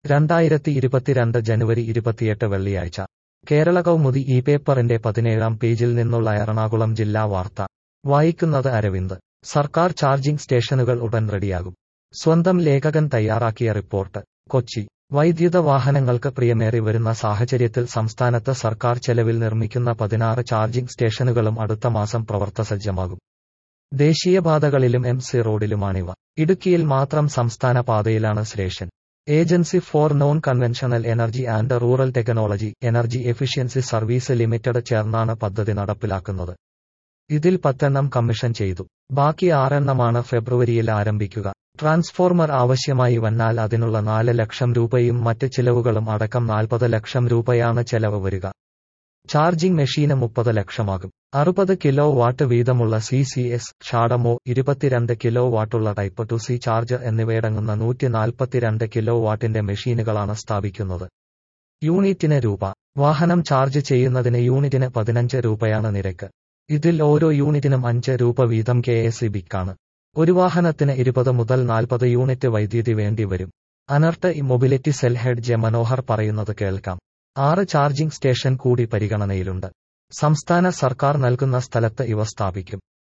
രണ്ടായിരത്തി ഇരുപത്തിരണ്ട് ജനുവരി ഇരുപത്തിയെട്ട് വെള്ളിയാഴ്ച കേരള കൗമുദി ഈ പേപ്പറിന്റെ പതിനേഴാം പേജിൽ നിന്നുള്ള എറണാകുളം ജില്ലാ വാർത്ത വായിക്കുന്നത് അരവിന്ദ് സർക്കാർ ചാർജിംഗ് സ്റ്റേഷനുകൾ ഉടൻ റെഡിയാകും സ്വന്തം ലേഖകൻ തയ്യാറാക്കിയ റിപ്പോർട്ട് കൊച്ചി വൈദ്യുത വാഹനങ്ങൾക്ക് പ്രിയമേറി വരുന്ന സാഹചര്യത്തിൽ സംസ്ഥാനത്ത് സർക്കാർ ചെലവിൽ നിർമ്മിക്കുന്ന പതിനാറ് ചാർജിംഗ് സ്റ്റേഷനുകളും അടുത്ത മാസം പ്രവർത്തസജ്ജമാകും ദേശീയപാതകളിലും എം സി റോഡിലുമാണിവ ഇടുക്കിയിൽ മാത്രം സംസ്ഥാന പാതയിലാണ് station agency for non conventional energy and rural technology energy efficiency service limited ചേർന്നാണ് പദ്ധതി നടപ്പിലാക്കുന്നത് ഇതിൽ പത്തെണ്ണം കമ്മീഷൻ ചെയ്തു ബാക്കി ആറെണ്ണമാണ് ഫെബ്രുവരിയിൽ ആരംഭിക്കുക ട്രാൻസ്ഫോർമർ ആവശ്യമായി വന്നാൽ അതിനുള്ള നാല് ലക്ഷം രൂപയും മറ്റ് ചിലവുകളും അടക്കം നാൽപ്പത് ലക്ഷം രൂപയാണ് ചെലവ് വരിക ചാർജിംഗ് മെഷീന് മുപ്പത് ലക്ഷമാകും അറുപത് കിലോ വാട്ട് വീതമുള്ള സി സി എസ് ഷാഡമോ ഇരുപത്തിരണ്ട് കിലോ വാട്ടുള്ള ടൈപ്പ് ടു സി ചാർജർ എന്നിവയടങ്ങുന്ന നൂറ്റി നാൽപ്പത്തിരണ്ട് കിലോ വാട്ടിന്റെ മെഷീനുകളാണ് സ്ഥാപിക്കുന്നത് യൂണിറ്റിന് രൂപ വാഹനം ചാർജ് ചെയ്യുന്നതിന് യൂണിറ്റിന് പതിനഞ്ച് രൂപയാണ് നിരക്ക് ഇതിൽ ഓരോ യൂണിറ്റിനും അഞ്ച് രൂപ വീതം കെ എസ് ഇ ബിക്കാണ് ഒരു വാഹനത്തിന് ഇരുപത് മുതൽ നാൽപ്പത് യൂണിറ്റ് വൈദ്യുതി വേണ്ടി വരും ANERT mobility cell head J Manohar പറയുന്നത് കേൾക്കാം ആറ് ചാർജിംഗ് സ്റ്റേഷൻ കൂടി പരിഗണനയിലുണ്ട് സംസ്ഥാന സർക്കാർ നൽകുന്ന സ്ഥലത്ത് ഇവ സ്ഥാപിക്കും